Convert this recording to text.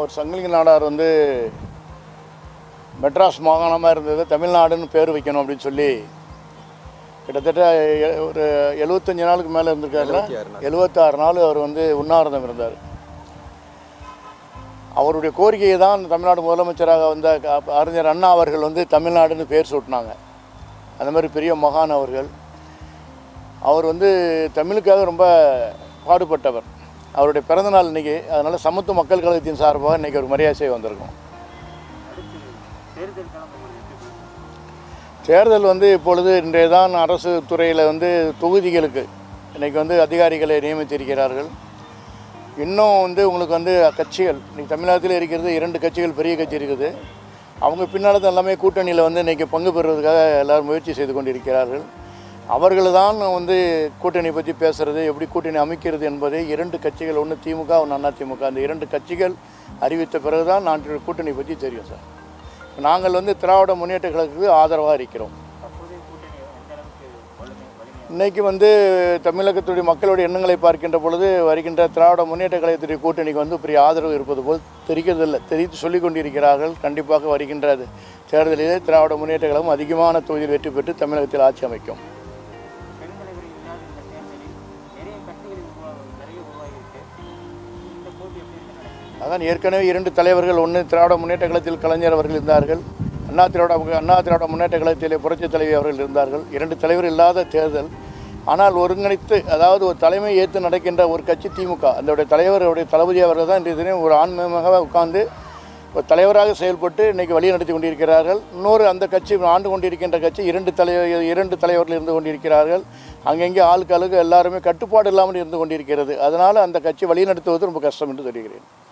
அவர் சங்கிலிங்க நாடார் வந்து மெட்ராஸ் மாகாணமாக இருந்தது தமிழ்நாடுன்னு பேர் வைக்கணும் அப்படின்னு சொல்லி கிட்டத்தட்ட எ- ஒரு எழுபத்தஞ்சு நாளுக்கு மேலே இருந்திருக்காருல எழுபத்தி ஆறு நாள். எழுபத்தாறு நாள் அவர் வந்து உண்ணாவிரதம் இருந்தார் அவருடைய கோரிக்கையை தான் தமிழ்நாடு முதலமைச்சராக வந்த க- அறிஞர் அண்ணா அவர்கள் வந்து தமிழ்நாடுன்னு பேர் சூட்டினாங்க அந்த மாதிரி பெரிய மகான் அவர்கள் அவர் வந்து தமிழுக்காக ரொம்ப பாடுபட்டவர் அவருடைய பிறந்தநாள் இன்னைக்கு அதனால் சமத்துவ மக்கள் கழகத்தின் சார்பாக இன்றைக்கி ஒரு மரியாதை செய்ய வந்திருக்கோம் தேர்தல் வந்து இப்பொழுது இன்றைய தான் அரசு துறையில் வந்து தொகுதிகளுக்கு இன்றைக்கி வந்து அதிகாரிகளை நியமித்திருக்கிறார்கள் இன்னும் வந்து உங்களுக்கு வந்து கட்சிகள் இன்றைக்கி தமிழ்நாட்டில் இருக்கிறது இரண்டு கட்சிகள் பெரிய கட்சி இருக்குது அவங்க பின்னால் தான் எல்லாமே கூட்டணியில் வந்து இன்றைக்கி பங்கு பெறுவதற்காக எல்லாரும் முயற்சி செய்து கொண்டிருக்கிறார்கள் அவர்கள் தான் வந்து கூட்டணி பற்றி பேசுகிறது எப்படி கூட்டணி அமைக்கிறது என்பதை இரண்டு கட்சிகள் ஒன்று திமுக ஒன்று அதிமுக அந்த இரண்டு கட்சிகள் அறிவித்த பிறகு தான் நான் கூட்டணி பற்றி தெரியும் சார் நாங்கள் வந்து திராவிட முன்னேற்ற கழகத்துக்கு ஆதரவாக இருக்கிறோம் இன்னைக்கு வந்து தமிழகத்துடைய மக்களுடைய எண்ணங்களை பார்க்கின்ற பொழுது வருகின்ற திராவிட முன்னேற்ற கழகத்துடைய கூட்டணிக்கு வந்து பெரிய ஆதரவு இருப்பது போல் தெரிகிறதில்லை தெரிவித்து சொல்லிக் கொண்டிருக்கிறார்கள் கண்டிப்பாக வருகின்ற தேர்தலிலே திராவிட முன்னேற்ற கழகம் அதிகமான தொகுதியில் வெற்றி பெற்று தமிழகத்தில் ஆட்சி அமைக்கும் பெண் தலைவர் இல்லாத இந்த தேர்தலில் நிறைய கட்சிகள் உருவா- நிறைய உருவாகியிருக்கு இந்த போட்டி எப்படி இருக்கு நினைக்கிறீங்க? அதான் ஏற்கனவே இரண்டு தலைவர்கள் ஒன்று திராவிட முன்னேற்ற கழகத்தில் கலைஞர் அவர்கள் இருந்தார்கள் அண்ணா திராவிட அண்ணா திராவிட முன்னேற்ற கழகத்திலே புரட்சித் தலைவி அவர்கள் இருந்தார்கள் இரண்டு தலைவர் இல்லாத தேர்தல் ஆனால் ஒருங்கிணைத்து அதாவது ஒரு தலைமை ஏற்று நடக்கின்ற ஒரு கட்சி திமுக அதோடைய தலைவருடைய தளபதி அவர்கள் தான் இன்றைய தினம் ஒரு ஆன்மீகமாக உட்கார்ந்து ஒரு தலைவராக செயல்பட்டு இன்றைக்கி வழி நடத்தி கொண்டிருக்கிறார்கள் இன்னொரு அந்த கட்சி ஆண்டு கொண்டிருக்கின்ற கட்சி இரண்டு தலைவர் இரண்டு தலைவர்கள் இருந்து கொண்டிருக்கிறார்கள் அங்கங்கே ஆளுக்கு ஆளுக்கு எல்லாருமே கட்டுப்பாடு இல்லாமல் இருந்து கொண்டிருக்கிறது அதனால் அந்த கட்சி வழி நடத்துவது ரொம்ப கஷ்டம் என்று தெரிகிறேன்